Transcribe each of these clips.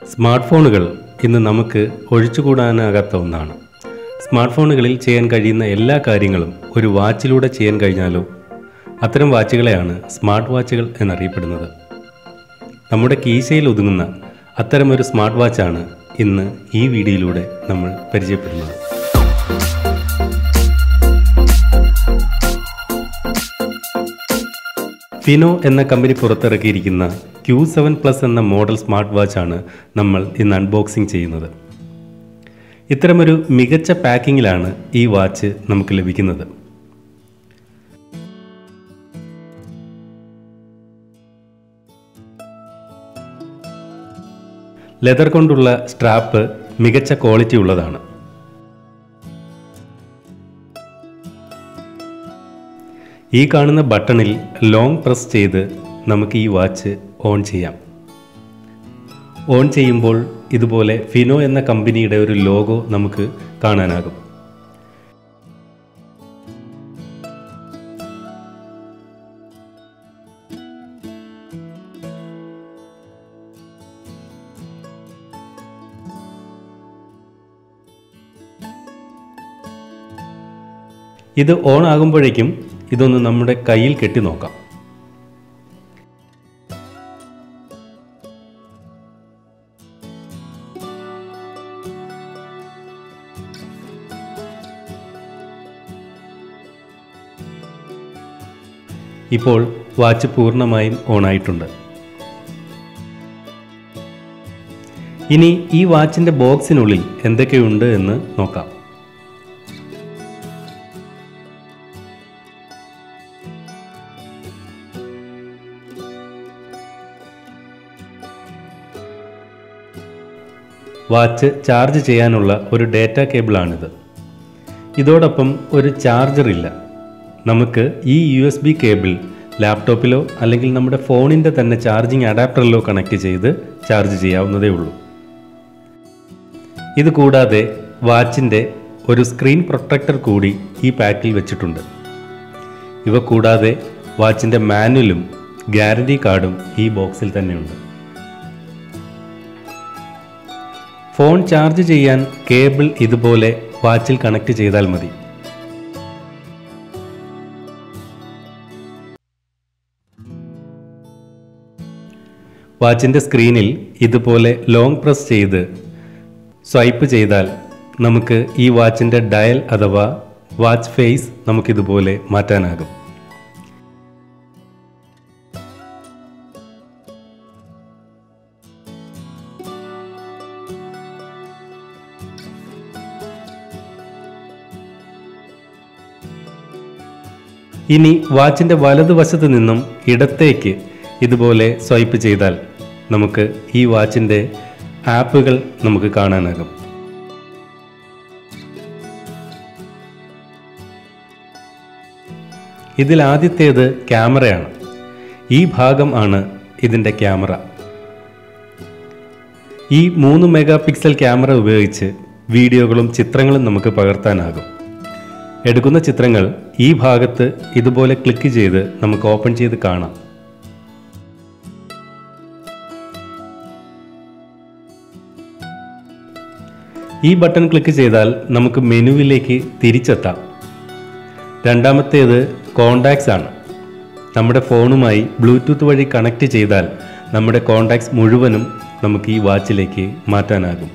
smart ഫോണുകൾ ഇന്ന് നമുക്ക് ഒഴിച്ചുകൂടാനാകാത്ത ഒന്നാണ് സ്മാർട്ട് ഫോണുകളിൽ ചെയ്യാൻ കഴിയുന്ന എല്ലാ കാര്യങ്ങളും ഒരു വാച്ചിലൂടെ ചെയ്യാൻ കഴിഞ്ഞാലോ അത്തരം വാച്ചുകളെയാണ് സ്മാർട്ട് വാച്ചുകൾ എന്നറിയപ്പെടുന്നത് നമ്മുടെ കീശയിൽ ഒതുങ്ങുന്ന അത്തരമൊരു സ്മാർട്ട് വാച്ചാണ് ഇന്ന് ഈ വീഡിയോയിലൂടെ നമ്മൾ പരിചയപ്പെടുന്നത് ഫിനോ എന്ന കമ്പനി പുറത്തിറക്കിയിരിക്കുന്ന ക്യൂ സെവൻ പ്ലസ് എന്ന മോഡൽ സ്മാർട്ട് വാച്ചാണ് നമ്മൾ ഇന്ന് അൺബോക്സിംഗ് ചെയ്യുന്നത് ഇത്തരമൊരു മികച്ച പാക്കിങ്ങിലാണ് ഈ വാച്ച് നമുക്ക് ലഭിക്കുന്നത് ലെതർ കൊണ്ടുള്ള സ്ട്രാപ്പ് മികച്ച ക്വാളിറ്റി ഉള്ളതാണ് ഈ കാണുന്ന ബട്ടണിൽ ലോങ് പ്രസ് ചെയ്ത് നമുക്ക് ഈ വാച്ച് ഓൺ ചെയ്യാം ഓൺ ചെയ്യുമ്പോൾ ഇതുപോലെ ഫിനോ എന്ന കമ്പനിയുടെ ഒരു ലോഗോ നമുക്ക് കാണാനാകും ഇത് ഓൺ ആകുമ്പോഴേക്കും ഇതൊന്ന് നമ്മുടെ കയ്യിൽ കെട്ടി നോക്കാം ഇപ്പോൾ വാച്ച് പൂർണ്ണമായും ഓണായിട്ടുണ്ട് ഇനി ഈ വാച്ചിൻ്റെ ബോക്സിനുള്ളിൽ എന്തൊക്കെയുണ്ട് എന്ന് നോക്കാം വാച്ച് ചാർജ് ചെയ്യാനുള്ള ഒരു ഡേറ്റ കേബിളാണിത് ഇതോടൊപ്പം ഒരു ചാർജർ ഇല്ല നമുക്ക് ഈ യു എസ് ബി കേബിൾ ലാപ്ടോപ്പിലോ അല്ലെങ്കിൽ നമ്മുടെ ഫോണിൻ്റെ തന്നെ ചാർജിങ് അഡാപ്റ്ററിലോ കണക്ട് ചെയ്ത് ചാർജ് ചെയ്യാവുന്നതേ ഉള്ളൂ ഇത് കൂടാതെ വാച്ചിൻ്റെ ഒരു സ്ക്രീൻ പ്രൊട്ടക്ടർ കൂടി ഈ പാക്കിൽ വെച്ചിട്ടുണ്ട് ഇവ കൂടാതെ വാച്ചിൻ്റെ മാനുവലും ഗ്യാരണ്ടി കാർഡും ഈ ബോക്സിൽ തന്നെയുണ്ട് ഫോൺ ചാർജ് ചെയ്യാൻ കേബിൾ ഇതുപോലെ വാച്ചിൽ കണക്ട് ചെയ്താൽ മതി വാച്ചിൻ്റെ സ്ക്രീനിൽ ഇതുപോലെ ലോങ് പ്രസ് ചെയ്ത് സ്വൈപ്പ് ചെയ്താൽ നമുക്ക് ഈ വാച്ചിൻ്റെ ഡയൽ അഥവാ വാച്ച് ഫേസ് നമുക്കിതുപോലെ മാറ്റാനാകും ഇനി വാച്ചിൻ്റെ വലതുവശത്ത് നിന്നും ഇടത്തേക്ക് ഇതുപോലെ സ്വൈപ്പ് ചെയ്താൽ നമുക്ക് ഈ വാച്ചിൻ്റെ ആപ്പുകൾ നമുക്ക് കാണാനാകും ഇതിൽ ആദ്യത്തേത് ക്യാമറയാണ് ഈ ഭാഗം ആണ് ഇതിൻ്റെ ക്യാമറ ഈ മൂന്ന് മെഗാ പിക്സൽ ക്യാമറ ഉപയോഗിച്ച് വീഡിയോകളും ചിത്രങ്ങളും നമുക്ക് പകർത്താനാകും എടുക്കുന്ന ചിത്രങ്ങൾ ഈ ഭാഗത്ത് ഇതുപോലെ ക്ലിക്ക് ചെയ്ത് നമുക്ക് ഓപ്പൺ ചെയ്ത് കാണാം ഈ ബട്ടൺ ക്ലിക്ക് ചെയ്താൽ നമുക്ക് മെനുവിലേക്ക് തിരിച്ചെത്താം രണ്ടാമത്തേത് കോണ്ടാക്ട്സ് ആണ് നമ്മുടെ ഫോണുമായി ബ്ലൂടൂത്ത് വഴി കണക്ട് ചെയ്താൽ നമ്മുടെ കോണ്ടാക്ട്സ് മുഴുവനും നമുക്ക് ഈ വാച്ചിലേക്ക് മാറ്റാനാകും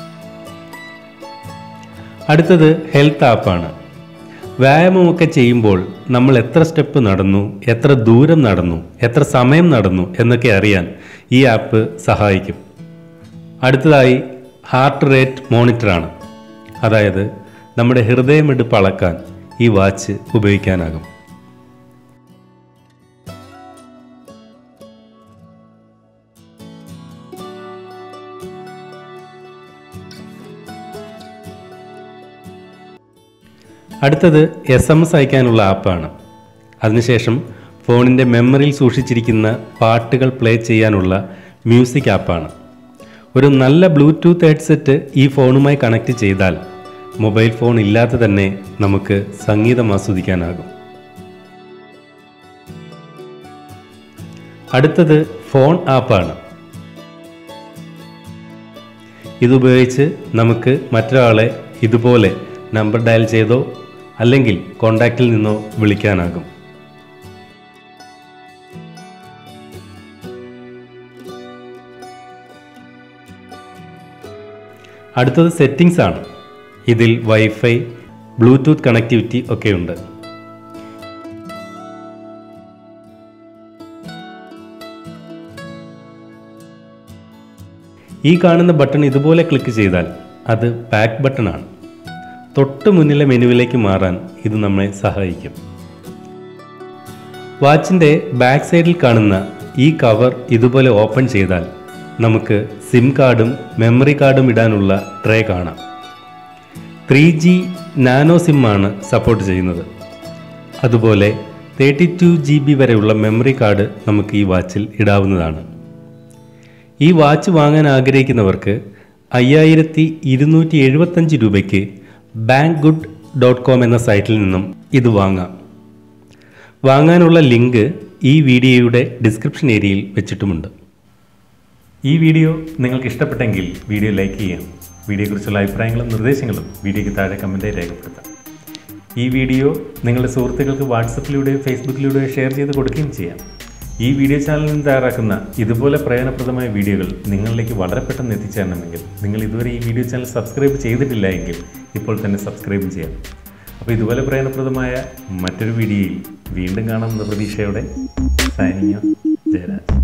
അടുത്തത് ഹെൽത്ത് ആപ്പാണ് വ്യായാമമൊക്കെ ചെയ്യുമ്പോൾ നമ്മൾ എത്ര സ്റ്റെപ്പ് നടന്നു എത്ര ദൂരം നടന്നു എത്ര സമയം നടന്നു എന്നൊക്കെ അറിയാൻ ഈ ആപ്പ് സഹായിക്കും അടുത്തതായി ഹാർട്ട് റേറ്റ് മോണിറ്ററാണ് അതായത് നമ്മുടെ ഹൃദയമിടിപ്പ് അളക്കാൻ ഈ വാച്ച് ഉപയോഗിക്കാനാകും അടുത്തത് എസ് എം എസ് അയക്കാനുള്ള ആപ്പാണ് അതിനുശേഷം ഫോണിൻ്റെ മെമ്മറിയിൽ സൂക്ഷിച്ചിരിക്കുന്ന പാട്ടുകൾ പ്ലേ ചെയ്യാനുള്ള മ്യൂസിക് ആപ്പാണ് ഒരു നല്ല ബ്ലൂടൂത്ത് ഹെഡ്സെറ്റ് ഈ ഫോണുമായി കണക്ട് ചെയ്താൽ മൊബൈൽ ഫോൺ ഇല്ലാതെ തന്നെ നമുക്ക് സംഗീതം ആസ്വദിക്കാനാകും അടുത്തത് ഫോൺ ആപ്പാണ് ഇതുപയോഗിച്ച് നമുക്ക് മറ്റൊരാളെ ഇതുപോലെ നമ്പർ ഡയൽ ചെയ്തോ അല്ലെങ്കിൽ കോണ്ടാക്റ്റിൽ നിന്നോ വിളിക്കാനാകും അടുത്തത് സെറ്റിംഗ്സ് ആണ് ഇതിൽ വൈഫൈ ബ്ലൂടൂത്ത് കണക്ടിവിറ്റി ഒക്കെ ഉണ്ട് ഈ കാണുന്ന ബട്ടൺ ഇതുപോലെ ക്ലിക്ക് ചെയ്താൽ അത് ബാക്ക് ബട്ടൺ ആണ് തൊട്ട് മുന്നിലെ മെനുവിലേക്ക് മാറാൻ ഇത് നമ്മളെ സഹായിക്കും വാച്ചിൻ്റെ ബാക്ക് സൈഡിൽ കാണുന്ന ഈ കവർ ഇതുപോലെ ഓപ്പൺ ചെയ്താൽ നമുക്ക് സിം കാർഡും മെമ്മറി കാർഡും ഇടാനുള്ള ട്രേ കാണാം ത്രീ ജി നാനോ സിമ്മാണ് സപ്പോർട്ട് ചെയ്യുന്നത് അതുപോലെ തേർട്ടി ടു ജി ബി വരെയുള്ള മെമ്മറി കാർഡ് നമുക്ക് ഈ വാച്ചിൽ ഇടാവുന്നതാണ് ഈ വാച്ച് വാങ്ങാൻ ആഗ്രഹിക്കുന്നവർക്ക് അയ്യായിരത്തി ഇരുന്നൂറ്റി എഴുപത്തഞ്ച് രൂപയ്ക്ക് ബാങ്ക് ഗുഡ് ഡോട്ട് കോം എന്ന സൈറ്റിൽ നിന്നും ഇത് വാങ്ങാം വാങ്ങാനുള്ള ലിങ്ക് ഈ വീഡിയോയുടെ ഡിസ്ക്രിപ്ഷൻ ഏരിയയിൽ വെച്ചിട്ടുമുണ്ട് ഈ വീഡിയോ നിങ്ങൾക്ക് ഇഷ്ടപ്പെട്ടെങ്കിൽ വീഡിയോ ലൈക്ക് ചെയ്യാം വീഡിയോയെക്കുറിച്ചുള്ള അഭിപ്രായങ്ങളും നിർദ്ദേശങ്ങളും വീഡിയോയ്ക്ക് താഴെ കമൻറ്റായി രേഖപ്പെടുത്താം ഈ വീഡിയോ നിങ്ങളുടെ സുഹൃത്തുക്കൾക്ക് വാട്സപ്പിലൂടെയോ ഫേസ്ബുക്കിലൂടെയോ ഷെയർ ചെയ്ത് കൊടുക്കുകയും ചെയ്യാം ഈ വീഡിയോ ചാനലിൽ നിന്ന് തയ്യാറാക്കുന്ന ഇതുപോലെ പ്രയോജനപ്രദമായ വീഡിയോകൾ നിങ്ങളിലേക്ക് വളരെ പെട്ടെന്ന് എത്തിച്ചേരണമെങ്കിൽ നിങ്ങൾ ഇതുവരെ ഈ വീഡിയോ ചാനൽ സബ്സ്ക്രൈബ് ചെയ്തിട്ടില്ല എങ്കിൽ ഇപ്പോൾ തന്നെ സബ്സ്ക്രൈബ് ചെയ്യാം അപ്പോൾ ഇതുപോലെ പ്രയോജനപ്രദമായ മറ്റൊരു വീഡിയോയിൽ വീണ്ടും കാണാമെന്ന പ്രതീക്ഷയോടെ സൈനിങ് ജയരാജ്